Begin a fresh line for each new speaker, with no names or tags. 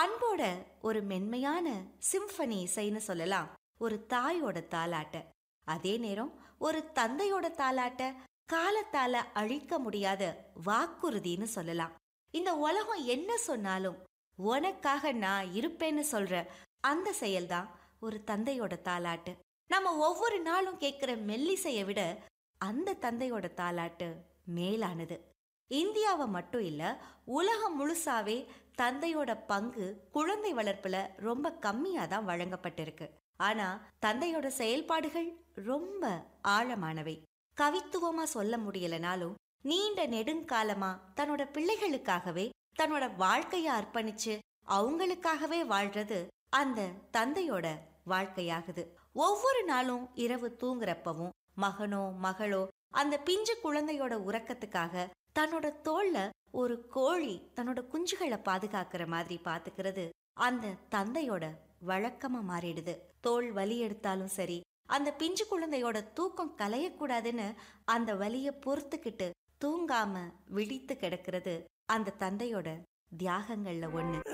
அன்போட ஒரு மென்மையான சிம்பனி இசைன்னு சொல்லலாம் ஒரு தாயோட தாலாட்ட அதே நேரம் ஒரு தந்தையோட தாலாட்ட காலத்தால அழிக்க முடியாத வாக்குறுதின்னு சொல்லலாம் இந்த உலகம் என்ன சொன்னாலும் உனக்காக நான் இருப்பேன்னு சொல்ற அந்த செயல்தான் ஒரு தந்தையோட தாலாட்டு நம்ம ஒவ்வொரு நாளும் கேட்கிற மெல்லிசையை விட அந்த தந்தையோட தாலாட்டு மேலானது இந்தியாவை மட்டும் இல்ல உலகம் முழுசாவே தந்தையோட பங்கு குழந்தை வளர்ப்புல ரொம்ப கம்மியா தான் வழங்கப்பட்டிருக்கு ஆனா தந்தையோட செயல்பாடுகள் ரொம்ப ஆழமானவை கவித்துவமா சொல்ல முடியலனாலும் நீண்ட நெடுங்காலமா தன்னோட பிள்ளைகளுக்காகவே தன்னோட வாழ்க்கைய அர்ப்பணிச்சு அவங்களுக்காகவே வாழ்றது அந்த தந்தையோட வாழ்க்கையாகுது ஒவ்வொரு நாளும் இரவு தூங்குறப்பவும் மகனோ மகளோ அந்த பிஞ்சு குழந்தையோட உறக்கத்துக்காக தன்னோட தோல்ல ஒரு கோழி தன்னோட குஞ்சுகளை பாதுகாக்கிற மாதிரி பாத்துக்கிறது அந்த தந்தையோட வழக்கமா மாறிடுது தோல் வலி எடுத்தாலும் சரி அந்த பிஞ்சு குழந்தையோட தூக்கம் கலையக்கூடாதுன்னு அந்த வலிய பொறுத்துக்கிட்டு தூங்காம விழித்து கிடக்கிறது அந்த தந்தையோட தியாகங்கள்ல ஒண்ணு